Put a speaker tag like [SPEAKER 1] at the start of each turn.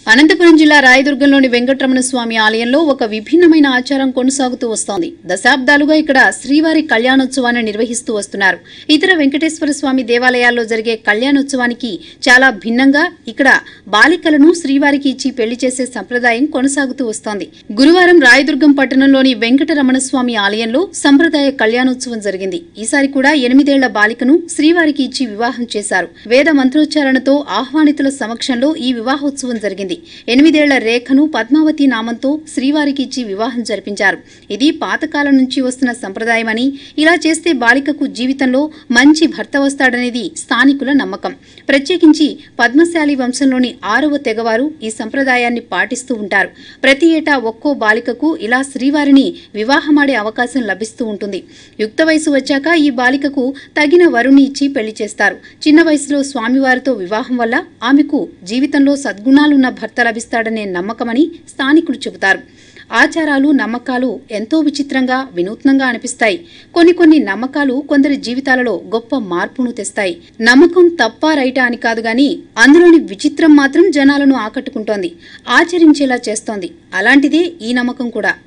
[SPEAKER 1] అనంతపురం జిల్లా రాయదుర్గంలోని వెంకటరమణ స్వామి ఆలయంలో ఒక విభిన్నమైన ఆచారం కొనసాగుతూ వస్తోంది దశాబ్దాలుగా ఇక్కడ శ్రీవారి కళ్యాణోత్సవాన్ని నిర్వహిస్తూ వస్తున్నారు ఇతర వెంకటేశ్వర స్వామి దేవాలయాల్లో జరిగే కళ్యాణోత్సవానికి చాలా భిన్నంగా ఇక్కడ బాలికలను శ్రీవారికి ఇచ్చి పెళ్లి చేసే సంప్రదాయం కొనసాగుతూ వస్తోంది గురువారం రాయదుర్గం పట్టణంలోని వెంకటరమణ స్వామి ఆలయంలో సంప్రదాయ కళ్యాణోత్సవం జరిగింది ఈసారి కూడా ఎనిమిదేళ్ల బాలికను శ్రీవారికి ఇచ్చి వివాహం చేశారు వేద మంత్రోచ్చారణతో ఆహ్వానితుల సమక్షంలో ఈ వివాహోత్సవం జరిగింది ఎనిమిదేళ్ల రేఖను పద్మావతి నామంతో శ్రీవారికి ఇచ్చి వివాహం జరిపించారు ఇది పాతకాలం నుంచి వస్తున్న సంప్రదాయమని ఇలా చేస్తే బాలికకు జీవితంలో మంచి భర్త వస్తాడనేది స్థానికుల నమ్మకం ప్రత్యేకించి పద్మశాలి వంశంలోని ఆరవ తెగవారు ఈ సంప్రదాయాన్ని పాటిస్తూ ఉంటారు ప్రతి ఏటా ఒక్కో బాలికకు ఇలా శ్రీవారిని వివాహమాడే అవకాశం లభిస్తూ ఉంటుంది యుక్త వయసు వచ్చాక ఈ బాలికకు తగిన వరుణ్ణి ఇచ్చి పెళ్లి చేస్తారు చిన్న వయసులో స్వామివారితో వివాహం వల్ల ఆమెకు జీవితంలో సద్గుణాలున్న భర్త లభిస్తాడనే నమ్మకమని స్థానికులు చెబుతారు ఆచారాలు నమ్మకాలు ఎంతో విచిత్రంగా వినూత్నంగా అనిపిస్తాయి కొన్ని కొన్ని నమ్మకాలు కొందరి జీవితాలలో గొప్ప మార్పును తెస్తాయి నమ్మకం తప్ప రైటా అని కాదు గాని అందులోని విచిత్రం మాత్రం జనాలను ఆకట్టుకుంటోంది ఆచరించేలా చేస్తోంది అలాంటిదే ఈ నమ్మకం కూడా